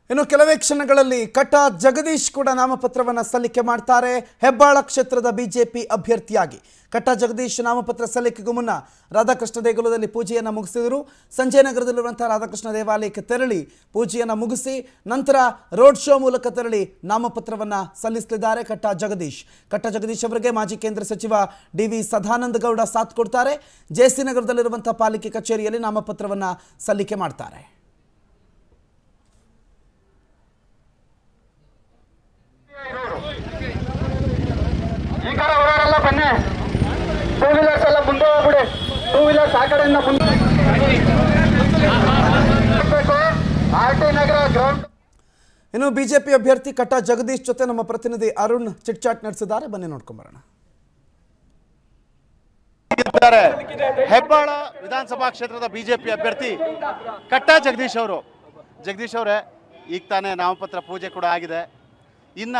ಇನ್ನು ಕೆಲವೇ ಕ್ಷಣಗಳಲ್ಲಿ ಕಟ್ಟ ಜಗದೀಶ್ ಕೂಡ ನಾಮಪತ್ರವನ್ನು ಸಲ್ಲಿಕೆ ಮಾಡ್ತಾರೆ ಹೆಬ್ಬಾಳ ಕ್ಷೇತ್ರದ ಬಿಜೆಪಿ ಅಭ್ಯರ್ಥಿಯಾಗಿ ಕಟ್ಟ ಜಗದೀಶ್ ನಾಮಪತ್ರ ಸಲ್ಲಿಕೆಗೂ ಮುನ್ನ ರಾಧಾಕೃಷ್ಣ ದೇಗುಲದಲ್ಲಿ ಪೂಜೆಯನ್ನು ಮುಗಿಸಿದರು ಸಂಜಯ್ ನಗರದಲ್ಲಿರುವಂತಹ ರಾಧಾಕೃಷ್ಣ ದೇವಾಲಯಕ್ಕೆ ತೆರಳಿ ಪೂಜೆಯನ್ನು ಮುಗಿಸಿ ನಂತರ ರೋಡ್ ಶೋ ಮೂಲಕ ತೆರಳಿ ನಾಮಪತ್ರವನ್ನು ಸಲ್ಲಿಸಲಿದ್ದಾರೆ ಕಟ್ಟ ಜಗದೀಶ್ ಕಟ್ಟ ಜಗದೀಶ್ ಅವರಿಗೆ ಮಾಜಿ ಕೇಂದ್ರ ಸಚಿವ ಡಿ ವಿ ಸದಾನಂದ ಗೌಡ ಸಾಥ್ ಕೊಡ್ತಾರೆ ಜೆಸಿ ನಗರದಲ್ಲಿರುವಂತಹ ಪಾಲಿಕೆ ಕಚೇರಿಯಲ್ಲಿ ನಾಮಪತ್ರವನ್ನು ಸಲ್ಲಿಕೆ ಮಾಡ್ತಾರೆ ಈ ಕಡೆ ಹೊರಡಲ್ಲ ಬನ್ನಿ ಟೂ ವೀಲರ್ಸ್ ಎಲ್ಲ ಮುಂದೆ ಹೋಗ್ಬಿಡಿ ಟೂ ವೀಲರ್ಸ್ ಆ ಕಡೆಯಿಂದ ಮುಂದೆ ಆರ್ ಟಿ ನಗರ ಗ್ರೌಂಡ್ ಇನ್ನು ಬಿಜೆಪಿ ಅಭ್ಯರ್ಥಿ ಕಟ್ಟ ಜಗದೀಶ್ ಜೊತೆ ನಮ್ಮ ಪ್ರತಿನಿಧಿ ಅರುಣ್ ಚಿಟ್ಚಾಟ್ ನಡೆಸಿದ್ದಾರೆ ಬನ್ನಿ ನೋಡ್ಕೊಂಬರೋಣ ಇದ್ದಾರೆ ಹೆಬ್ಬಾಳ ವಿಧಾನಸಭಾ ಕ್ಷೇತ್ರದ ಬಿಜೆಪಿ ಅಭ್ಯರ್ಥಿ ಕಟ್ಟ ಜಗದೀಶ್ ಅವರು ಜಗದೀಶ್ ಅವರೇ ಈಗ ತಾನೇ ನಾಮಪತ್ರ ಪೂಜೆ ಕೂಡ ಆಗಿದೆ ಇನ್ನ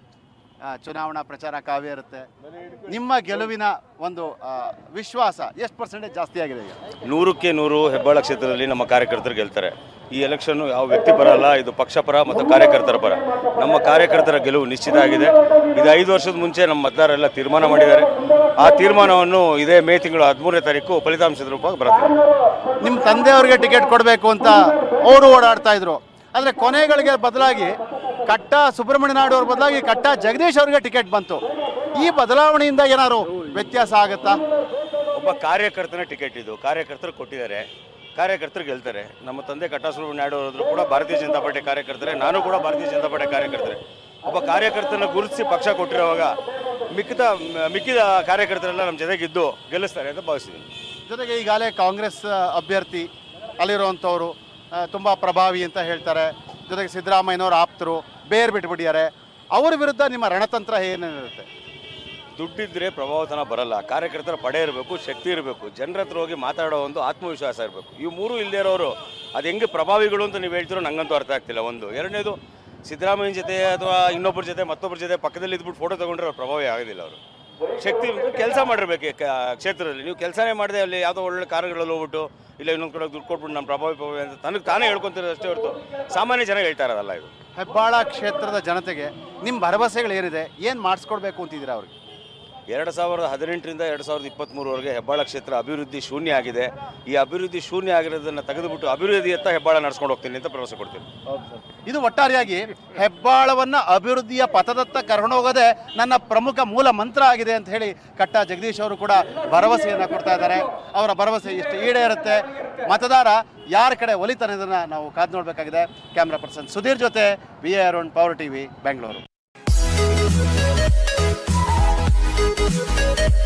ಆ, ಚುನಾವಣಾ ಪ್ರಚಾರ ಕಾವ್ಯ ಇರುತ್ತೆ ನಿಮ್ಮ ಗೆಲುವಿನ ಒಂದು ಆ, ವಿಶ್ವಾಸ ಎಷ್ಟು ಪರ್ಸೆಂಟೇಜ್ ಜಾಸ್ತಿ ಆಗಿದೆ ಈಗ ನೂರಕ್ಕೆ ನೂರು ಹೆಬ್ಬಾಳ ಕ್ಷೇತ್ರದಲ್ಲಿ ನಮ್ಮ ಕಾರ್ಯಕರ್ತರು ಗೆಲ್ತಾರೆ ಈ ಎಲೆಕ್ಷನ್ ಯಾವ ವ್ಯಕ್ತಿ ಪರ ಅಲ್ಲ ಇದು ಪಕ್ಷ ಪರ ಮತ್ತು ಕಾರ್ಯಕರ್ತರ ಪರ ನಮ್ಮ ಕಾರ್ಯಕರ್ತರ ಗೆಲುವು ನಿಶ್ಚಿತ ಆಗಿದೆ ಇದು ಐದು ವರ್ಷದ ಮುಂಚೆ ನಮ್ಮ ಮತದಾರರೆಲ್ಲ ತೀರ್ಮಾನ ಮಾಡಿದ್ದಾರೆ ಆ ತೀರ್ಮಾನವನ್ನು ಇದೇ ಮೇ ತಿಂಗಳು ಹದಿಮೂರನೇ ತಾರೀಕು ಫಲಿತಾಂಶದ ರೂಪವಾಗಿ ಬರುತ್ತೆ ನಿಮ್ಮ ತಂದೆಯವರಿಗೆ ಟಿಕೆಟ್ ಕೊಡಬೇಕು ಅಂತ ಅವರು ಓಡಾಡ್ತಾ ಇದ್ರು ಆದರೆ ಕೊನೆಗಳಿಗೆ ಬದಲಾಗಿ ಕಟ್ಟ ಸುಬ್ರಹ್ಮಣ್ಯ ನಾಯ್ಡು ಅವ್ರ ಬದಲಾಗಿ ಕಟ್ಟ ಜಗದೀಶ್ ಅವರಿಗೆ ಟಿಕೆಟ್ ಬಂತು ಈ ಬದಲಾವಣೆಯಿಂದ ಏನಾದ್ರು ವ್ಯತ್ಯಾಸ ಆಗುತ್ತಾ ಒಬ್ಬ ಕಾರ್ಯಕರ್ತನ ಟಿಕೆಟ್ ಇದು ಕಾರ್ಯಕರ್ತರು ಕೊಟ್ಟಿದ್ದಾರೆ ಕಾರ್ಯಕರ್ತರು ಗೆಲ್ತಾರೆ ನಮ್ಮ ತಂದೆ ಕಟ್ಟಾಸುರು ನಾಯ್ಡು ಅವರಾದ್ರು ಕೂಡ ಭಾರತೀಯ ಜನತಾ ಪಾರ್ಟಿ ಕಾರ್ಯಕರ್ತರೆ ನಾನು ಕೂಡ ಭಾರತೀಯ ಜನತಾ ಪಾರ್ಟಿ ಕಾರ್ಯಕರ್ತರೆ ಒಬ್ಬ ಕಾರ್ಯಕರ್ತನ ಗುರುತಿಸಿ ಪಕ್ಷ ಕೊಟ್ಟಿರುವಾಗ ಮಿಕ್ಕಿದ ಮಿಕ್ಕಿದ ಕಾರ್ಯಕರ್ತರೆಲ್ಲ ನಮ್ಮ ಜೊತೆಗಿದ್ದು ಗೆಲ್ಲಿಸ್ತಾರೆ ಅಂತ ಭಾವಿಸ್ತೀನಿ ಜೊತೆಗೆ ಈಗಾಗಲೇ ಕಾಂಗ್ರೆಸ್ ಅಭ್ಯರ್ಥಿ ಅಲ್ಲಿರುವಂಥವ್ರು ತುಂಬ ಪ್ರಭಾವಿ ಅಂತ ಹೇಳ್ತಾರೆ ಜೊತೆಗೆ ಸಿದ್ದರಾಮಯ್ಯನವ್ರ ಆಪ್ತರು ಬೇರ್ ಬಿಟ್ಬಿಟ್ಟಿದ್ದಾರೆ ಅವರ ವಿರುದ್ಧ ನಿಮ್ಮ ರಣತಂತ್ರ ಏನೇನಿರುತ್ತೆ ದುಡ್ಡಿದ್ರೆ ಪ್ರಭಾವತನ ಬರಲ್ಲ ಕಾರ್ಯಕರ್ತರ ಪಡೆ ಇರಬೇಕು ಶಕ್ತಿ ಇರಬೇಕು ಜನರ ಹತ್ರ ಹೋಗಿ ಮಾತಾಡೋ ಒಂದು ಆತ್ಮವಿಶ್ವಾಸ ಇರಬೇಕು ಇವು ಮೂರು ಇಲ್ಲದೆ ಇರೋರು ಅದು ಹೆಂಗೆ ಪ್ರಭಾವಿಗಳು ಅಂತ ನೀವು ಹೇಳ್ತಿರೋ ನಂಗಂತೂ ಅರ್ಥ ಆಗ್ತಿಲ್ಲ ಒಂದು ಎರಡನೇದು ಸಿದ್ದರಾಮಯ್ಯನ ಜೊತೆ ಅಥವಾ ಇನ್ನೊಬ್ಬರ ಜೊತೆ ಮತ್ತೊಬ್ಬರ ಜೊತೆ ಪಕ್ಕದಲ್ಲಿ ಇದ್ಬಿಟ್ಟು ಫೋಟೋ ತಗೊಂಡ್ರೆ ಅವ್ರು ಪ್ರಭಾವಿ ಆಗೋದಿಲ್ಲ ಅವರು ಶಕ್ತಿ ಕೆಲಸ ಮಾಡಿರ್ಬೇಕು ಈ ಕ- ಕ್ಷೇತ್ರದಲ್ಲಿ ನೀವು ಕೆಲಸನೇ ಮಾಡದೆ ಅಲ್ಲಿ ಯಾವುದೋ ಒಳ್ಳೆ ಕಾರ್ಯಗಳಲ್ಲಿ ಹೋಗ್ಬಿಟ್ಟು ಇಲ್ಲ ಇನ್ನೊಂದು ಕಡೆ ದುಡ್ಡು ಕೊಟ್ಬಿಟ್ಟು ನಾನು ಪ್ರಭಾವಿ ಪ್ರಭಾವಿ ಅಂತ ತನಗೆ ತಾನೇ ಹೇಳ್ಕೊಂತಿರೋದು ಅಷ್ಟೇ ಹೊರತು ಸಾಮಾನ್ಯ ಜನ ಹೇಳ್ತಾ ಇರೋದಲ್ಲ ಇದು ಹೆಬ್ಬಾಳ ಕ್ಷೇತ್ರದ ಜನತೆಗೆ ನಿಮ್ಮ ಭರವಸೆಗಳು ಏನಿದೆ ಏನು ಮಾಡಿಸ್ಕೊಡ್ಬೇಕು ಅಂತಿದ್ದೀರಾ ಅವ್ರಿಗೆ ಎರಡು ಸಾವಿರದ ಹದಿನೆಂಟರಿಂದ ಎರಡು ಸಾವಿರದ ಇಪ್ಪತ್ತ್ಮೂರವರೆಗೆ ಹೆಬ್ಬಾಳ ಕ್ಷೇತ್ರ ಅಭಿವೃದ್ಧಿ ಶೂನ್ಯ ಆಗಿದೆ ಈ ಅಭಿವೃದ್ಧಿ ಶೂನ್ಯ ಆಗಿರೋದನ್ನು ತೆಗೆದುಬಿಟ್ಟು ಅಭಿವೃದ್ಧಿಯತ್ತ ಹೆಬ್ಬಾಳ ನಡ್ಸ್ಕೊಂಡು ಹೋಗ್ತೀನಿ ಅಂತ ಭರವಸೆ ಕೊಡ್ತೀನಿ ಇದು ಒಟ್ಟಾರೆಯಾಗಿ ಹೆಬ್ಬಾಳವನ್ನ ಅಭಿವೃದ್ಧಿಯ ಪಥದತ್ತ ಕರ್ಕೊಂಡೋಗೋದೇ ನನ್ನ ಪ್ರಮುಖ ಮೂಲ ಮಂತ್ರ ಆಗಿದೆ ಅಂತ ಹೇಳಿ ಕಟ್ಟ ಜಗದೀಶ್ ಅವರು ಕೂಡ ಭರವಸೆಯನ್ನು ಕೊಡ್ತಾ ಇದ್ದಾರೆ ಅವರ ಭರವಸೆ ಎಷ್ಟು ಈಡೇರುತ್ತೆ ಮತದಾರ ಯಾರ ಕಡೆ ಒಲಿತಾನೆ ಇದನ್ನ ನಾವು ಕಾದು ನೋಡಬೇಕಾಗಿದೆ ಕ್ಯಾಮ್ರಾ ಪರ್ಸನ್ ಸುಧೀರ್ ಜೊತೆ V A Arun Power TV Bengaluru